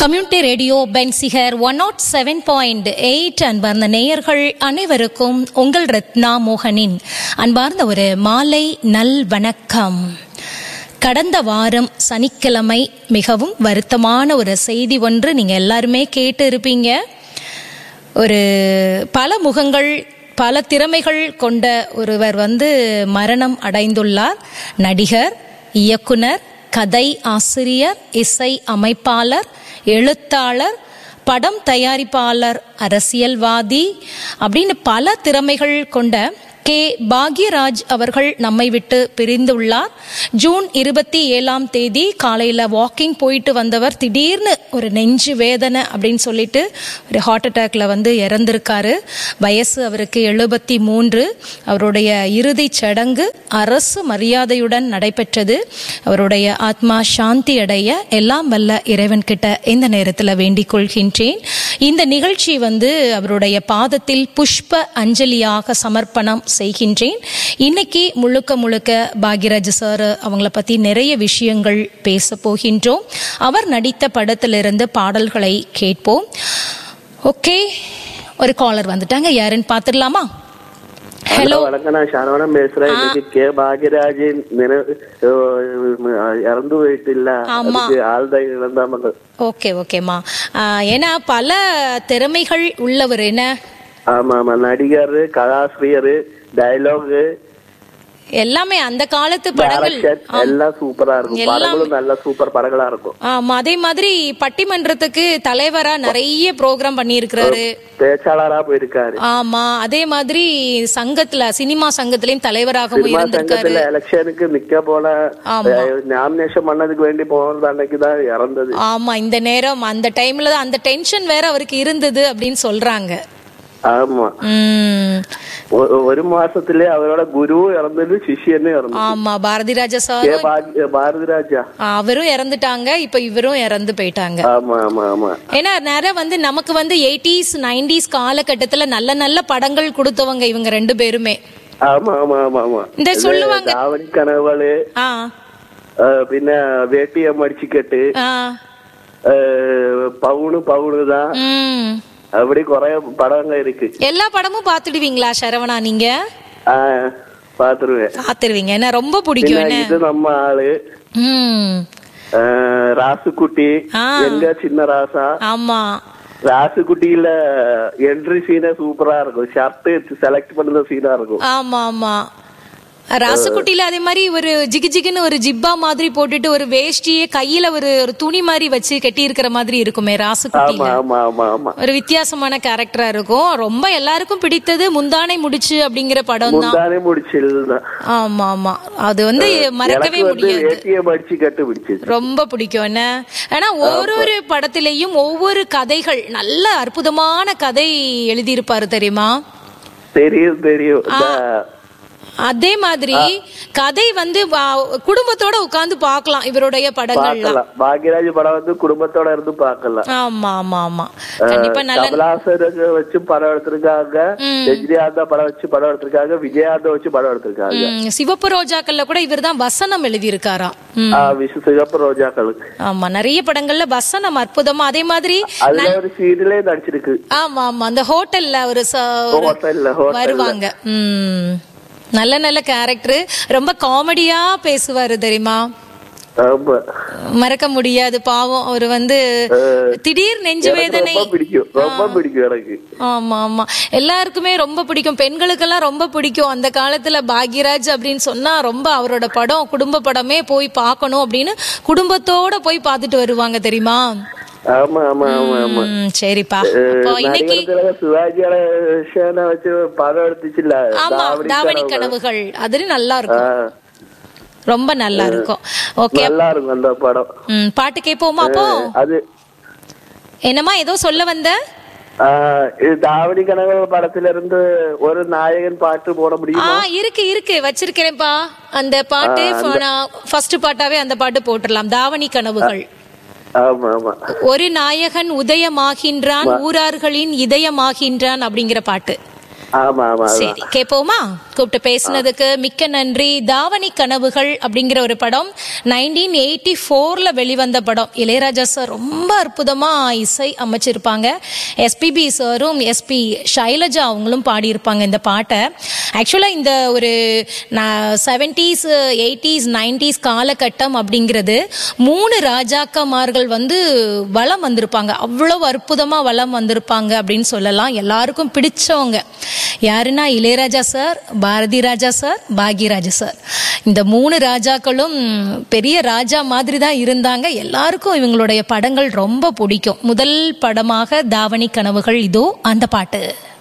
Community radio Benziger one nought seven point eight அன்பார்ந்த நேயர்கள் அனைவருக்கும் உங்கள் ரத்னா மோகனின் அன்பார்ந்த ஒரு மாலை நல் வணக்கம் கடந்த வாரம் சனிக்கிழமை மிகவும் வருத்தமான ஒரு செய்தி ஒன்று நீங்கள் எல்லாருமே கேட்டு இருப்பீங்க ஒரு பல முகங்கள் பல திறமைகள் கொண்ட ஒருவர் வந்து மரணம் அடைந்துள்ளார் நடிகர் இயக்குனர் கதை ஆசிரியர் இசை அமைப்பாளர் எழுத்தாளர் படம் தயாரிப்பாளர் அரசியல்வாதி அப்படின்னு பல திறமைகள் கொண்ட கே பாக்யராஜ் அவர்கள் நம்மை விட்டு பிரிந்துள்ளார் ஜூன் இருபத்தி ஏழாம் தேதி காலையில் வாக்கிங் போயிட்டு வந்தவர் திடீர்னு ஒரு நெஞ்சு வேதனை அப்படின்னு சொல்லிட்டு ஒரு ஹார்ட் அட்டாக்ல வந்து இறந்திருக்காரு வயசு அவருக்கு எழுபத்தி மூன்று அவருடைய இறுதி சடங்கு அரசு மரியாதையுடன் நடைபெற்றது அவருடைய ஆத்மா சாந்தி அடைய எல்லாம் வல்ல இறைவன் கிட்ட இந்த நேரத்தில் வேண்டிக் கொள்கின்றேன் இந்த நிகழ்ச்சி வந்து அவருடைய பாதத்தில் புஷ்ப அஞ்சலியாக சமர்ப்பணம் செய்கின்றேன் இன்னைக்கு முழுக்க முழுக்க பாக்யராஜ் சார் அவங்கள பத்தி நிறைய விஷயங்கள் பேச போகின்றோம் அவர் நடித்த படத்திலிருந்து பாடல்களை கேட்போம் ஓகே ஒரு காலர் வந்துட்டாங்க யாருன்னு பார்த்துடலாமா ஹலோ வணக்கம் நான் சரவணன் பேசுறேன் இன்னைக்கு கே பாக்யராஜின் நினைவு அஹ், இறந்து போயிட்டு இல்ல ஆமா. அதுக்கு ஆழ்ந்த இழந்தாமல் ஓகே ஓகேம்மா ஆஹ், ஏன்னா பல திறமைகள் உள்ளவர் என்ன ஆமா ஆமா நடிகர் கதாசிரியர் டயலாக் எல்லாமே அந்த காலத்து படங்கள் டைரக்ஷன் எல்லாம் சூப்பரா இருக்கும் எல்லாம். படங்களும் நல்ல சூப்பர் படங்களா இருக்கும் ஆமா அதே மாதிரி பட்டிமன்றத்துக்கு தலைவரா நிறைய ப்ரோக்ராம் பண்ணியிருக்கிறாரு பேச்சாளரா போயிருக்காரு ஆமா அதே மாதிரி சங்கத்துல சினிமா சங்கத்திலயும் தலைவராகவும் சினிமா இருந்திருக்காரு சங்கத்துல எலெக்ஷனுக்கு நிக்க போன ஆமா. நாமினேஷன் பண்ணதுக்கு வேண்டி போனது அன்னைக்கு தான் இறந்தது ஆமா இந்த நேரம் அந்த டைம்ல தான் அந்த டென்ஷன் வேற அவருக்கு இருந்தது அப்படின்னு சொல்றாங்க ஆமா உம் ஒ- ஒரு மாசத்திலே அவரோட குருவும் இறந்தது சிஷியனும் இறந்தது ஆமா பாரதி ராஜா கே சார் பாக்ய- பாரதி ராஜா அவரும் இறந்துட்டாங்க இப்ப இவரும் இறந்து போயிட்டாங்க ஆமா ஆமா ஆமா ஏன்னா நிறைய வந்து நமக்கு வந்து எயிட்டிஸ் நைன்டிஸ் காலகட்டத்துல நல்ல நல்ல படங்கள் கொடுத்தவங்க இவங்க ரெண்டு பேருமே ஆமா ஆமா ஆமா ஆமா இந்த இது சொல்லுவாங்க. தாவணி கனவுகளு ஆ அஹ், பின்ன வேட்டியம் அடிச்சுக்கட்டு ஆ அஹ், பவுனு பவுனு தான் ம் அப்படி குறைய படங்க இருக்கு எல்லா படமும் பாத்துடுவீங்களா சரவணா நீங்க ஆஹ், பாத்துருவேன் பாத்துருவீங்க என்ன ரொம்ப பிடிக்கும் பின்ன என்ன இது நம்ம ஆளு ம் அஹ், ராசுக்குட்டி ஆ. எங்க சின்ன ராசா ஆமா ராசுக்குட்டியில என்ட்ரி சீனே சூப்பரா இருக்கும் ஷர்ட் செலக்ட் பண்ணத சீனா இருக்கும் ஆமா ஆமா ராசுக்குட்டியில அதே மாதிரி ஒரு ஜிகு ஜிகுன்னு ஒரு ஜிப்பா மாதிரி போட்டுட்டு ஒரு வேஷ்டியே கையில ஒரு ஒரு துணி மாதிரி வச்சு கட்டி இருக்கிற மாதிரி இருக்குமே ஆமா ராசுக்குட்டியில ஆமா ஆமா ஆமா ஒரு வித்தியாசமான கேரக்டரா இருக்கும் ரொம்ப எல்லாருக்கும் பிடித்தது முந்தானை முடிச்சு அப்படிங்கிற படம் தான் முந்தானே முடிச்சிருந்தான் ஆமா ஆமா அது வந்து மறக்கவே எனக்கு வந்து முடியாது வேட்டியம் அடிச்சு கட்டு பிடிச்சது ரொம்ப பிடிக்கும் என்ன ஆனா ஒரு ஒரு படத்திலையும் ஒவ்வொரு கதைகள் நல்ல அற்புதமான கதை எழுதியிருப்பாரு தெரியுமா தெரியும் தெரியும் இந்த அதே மாதிரி கதை வந்து வா- குடும்பத்தோட உட்கார்ந்து பார்க்கலாம் இவருடைய படங்கள்லாம் பார்க்கலாம் பாக்யராஜ் படம் வந்து குடும்பத்தோட இருந்து பார்க்கலாம் ஆமா ஆமா ஆமா கண்டிப்பா நல்ல கமலாசனுக்கு வச்சு படம் எடுத்திருக்காங்க ம். ரஜினிகாந்தா படம் வச்சு படம் எடுத்திருக்காங்க விஜயாந்தா வச்சு படம் எடுத்திருக்காங்க ம், சிவப்பு ரோஜாக்கள்ல கூட இவர்தான் வசனம் எழுதியிருக்காராம் ம். ஆ, விசு சிகப்பு ரோஜாக்கள் ஆமா நிறைய படங்கள்ல வசனம் அற்புதமா அதே மாதிரி அதுல ஒரு சீரியலே நடிச்சிருக்கு ஆமா ஆமா அந்த ஹோட்டல்ல ஒரு ச- ஒரு ஹோட்டல்ல ஹோட்டல் வருவாங்க ம் நல்ல நல்ல கேரக்டர் ரொம்ப காமெடியா பேசுவாரு தெரியுமா ஆமா மறக்க முடியாது பாவம் அவர் வந்து திடீர் நெஞ்சு எனக்கு வேதனை ரொம்ப பிடிக்கும் ரொம்ப பிடிக்கும் எனக்கு ஆமா ஆமா எல்லாருக்குமே ரொம்ப பிடிக்கும் பெண்களுக்கெல்லாம் ரொம்ப பிடிக்கும் அந்த காலத்துல பாக்யராஜ் அப்படின்னு சொன்னா ரொம்ப அவரோட படம் குடும்ப படமே போய் பார்க்கணும் அப்படின்னு குடும்பத்தோட போய் பார்த்துட்டு வருவாங்க தெரியுமா ஆமா ஆமா ஆமா ஆமா ம், சரிப்பா அப்போ இன்னைக்கு நடிகர் திலகம் சிவாஜியோட விஷயம் வச்சு படம் எடுத்துச்சுல்ல ஆமா தாவணி தாவணி கனவு. கனவுகள் அது நல்லா ஆ, இருக்கும் ரொம்ப நல்லா இருக்கும் ஓகே நல்லா இருக்கும் அந்த படம் ம், பாட்டு கேட்போமா அப்போ அது என்னம்மா ஏதோ சொல்ல வந்த ஆ, இது தாவணி கனவு படத்துல இருந்து ஒரு நாயகன் பாட்டு போட ஆ முடியுமா இருக்கு இருக்கு வச்சிருக்கிறேன்ப்பா அந்த பாட்டு ஃபர்ஸ்ட் பாட்டாவே அந்த பாட்டு போட்டுடலாம் தாவணி கனவுகள் ஆமா ஆமா ஒரு நாயகன் உதயமாகின்றான் ஊரார்களின் இதயமாகின்றான் அப்படிங்கிற பாட்டு ஆமா ஆமா சரி கேட்போமா கூப்பிட்டு பேசினதுக்கு மிக்க நன்றி தாவணி கனவுகள் அப்படிங்கிற ஒரு படம் நைன்டீன் எயிட்டி ஃபோர்ல வெளிவந்த படம் இளையராஜா சார் ரொம்ப அற்புதமா இசை அமைச்சிருப்பாங்க எஸ்பிபி சாரும் எஸ்பி ஷைலஜா அவங்களும் பாடியிருப்பாங்க இந்த பாட்டை ஆக்சுவலா இந்த ஒரு செவன்டிஸ் எயிட்டிஸ் நைன்டிஸ் காலகட்டம் அப்படிங்கிறது மூணு ராஜாக்கமார்கள் வந்து வளம் வந்திருப்பாங்க அவ்வளவு அற்புதமா வளம் வந்திருப்பாங்க அப்படின்னு சொல்லலாம் எல்லாருக்கும் பிடிச்சவங்க யாருன்னா Ilaiyaraaja sir Bharathi Raja sir Bhagyaraja sir இந்த மூணு ராஜாக்களும் பெரிய ராஜா மாதிரி தான் இருந்தாங்க எல்லாருக்கும் இவங்களுடைய படங்கள் ரொம்ப பிடிக்கும் முதல் படமாக தாவணி கனவுகள் இதோ அந்த பாட்டு